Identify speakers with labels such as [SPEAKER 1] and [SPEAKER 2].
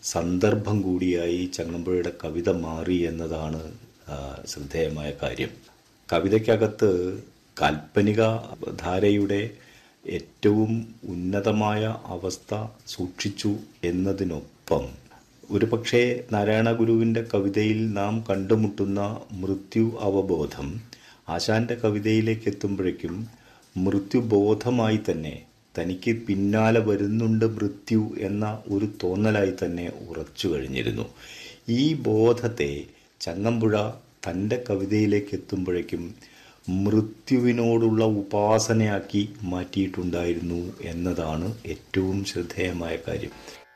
[SPEAKER 1] സന്ദർഭം കൂടിയായി ചങ്ങമ്പുഴയുടെ കവിത മാറി എന്നതാണ് ആ, ശ്രദ്ധേയമായ കാര്യം കവിതയ്ക്കകത്ത് കാൽപ്പനിക ധാരയുടെ ഏറ്റവും ഉന്നതമായ അവസ്ഥ സൂക്ഷിച്ചു എന്നതിനൊപ്പം ഒരുപക്ഷെ നാരായണ ഗുരുവിൻ്റെ കവിതയിൽ നാം കണ്ടുമുട്ടുന്ന മൃത്യു അവബോധം ആശാന്റെ കവിതയിലേക്ക് എത്തുമ്പോഴേക്കും മൃത്യുബോധമായി തന്നെ തനിക്ക് പിന്നാലെ വരുന്നുണ്ട് മൃത്യു എന്ന ഒരു തോന്നലായി തന്നെ ഉറച്ചു കഴിഞ്ഞിരുന്നു ഈ ബോധത്തെ ചങ്ങമ്പുഴ തൻ്റെ കവിതയിലേക്ക് എത്തുമ്പോഴേക്കും മൃത്യുവിനോടുള്ള ഉപാസനയാക്കി മാറ്റിയിട്ടുണ്ടായിരുന്നു എന്നതാണ് ഏറ്റവും ശ്രദ്ധേയമായ കാര്യം